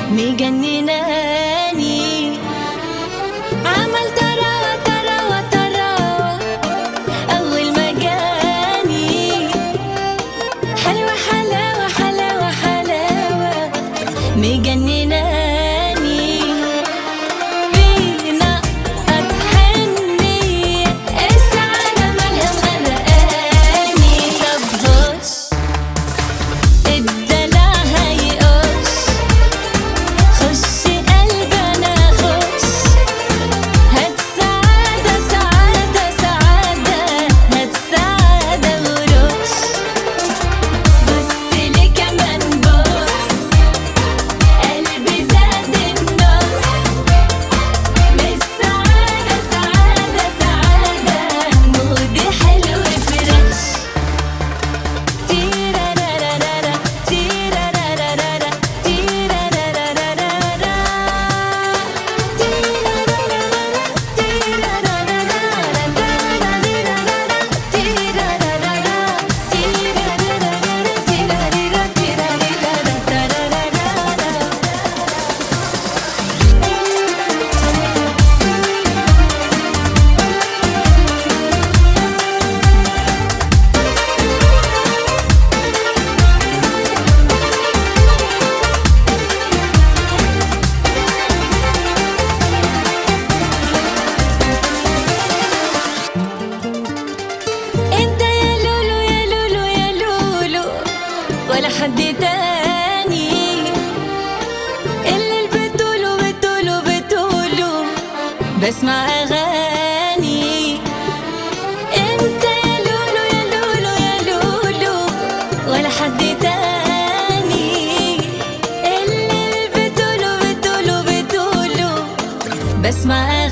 مجنناني عمل تراوة تراوة تراوة أول ما جاني حلوة حلاوة حلاوة حلاوة مجنناني بينا أتحني السعادة مالها مغرقاني طب هش الدلع هيقش خش قلبي أنا خش هات سعادة سعادة سعادة هات سعادة ورش بصلي كمان بص قلبي زاد النص مش سعادة سعادة سعادة مودي حلو فريش تيرارارارا تيرارارارا تيرارارارا انت يا لولو يا لولو يا لولو ولا حد تاني اللي بتقولوا بتقولوا بتقولوا بسمع اغاني انت يا لولو يا لولو يا لولو ولا حد تاني اللي بتقولوا بتقولوا بتقولوا بسمع